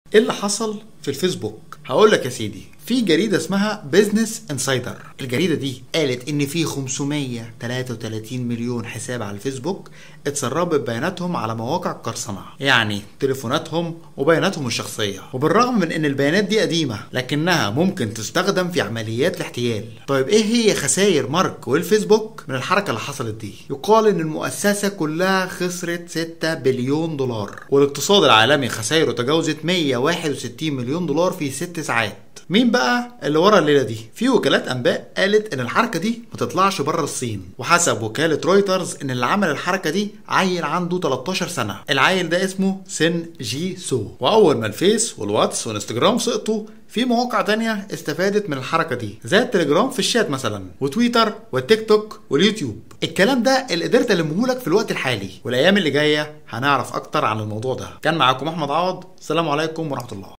ايه اللي حصل في الفيسبوك هقول لك يا سيدي في جريده اسمها بيزنس انسايدر الجريده دي قالت ان في 533 مليون حساب على الفيسبوك اتسربت بياناتهم على مواقع قرصنه يعني تليفوناتهم وبياناتهم الشخصيه وبالرغم من ان البيانات دي قديمه لكنها ممكن تستخدم في عمليات الاحتيال طيب ايه هي خسائر مارك والفيسبوك من الحركه اللي حصلت دي يقال ان المؤسسه كلها خسرت 6 بليون دولار والاقتصاد العالمي خسائره تجاوزت 161 مليون دولار في 6 ساعات مين بقى اللي ورا الليله دي في وكالات انباء قالت ان الحركه دي ما تطلعش بره الصين وحسب وكاله رويترز ان اللي عمل الحركه دي عيل عنده 13 سنه العيل ده اسمه سن جي سو واول ما الفيس والواتس والانستجرام سقطوا في مواقع تانية استفادت من الحركة دي زي التليجرام في الشات مثلا وتويتر والتيك توك واليوتيوب الكلام ده اللي قدرت المه لك في الوقت الحالي والايام اللي جاية هنعرف اكتر عن الموضوع ده كان معاكم احمد عوض السلام عليكم ورحمة الله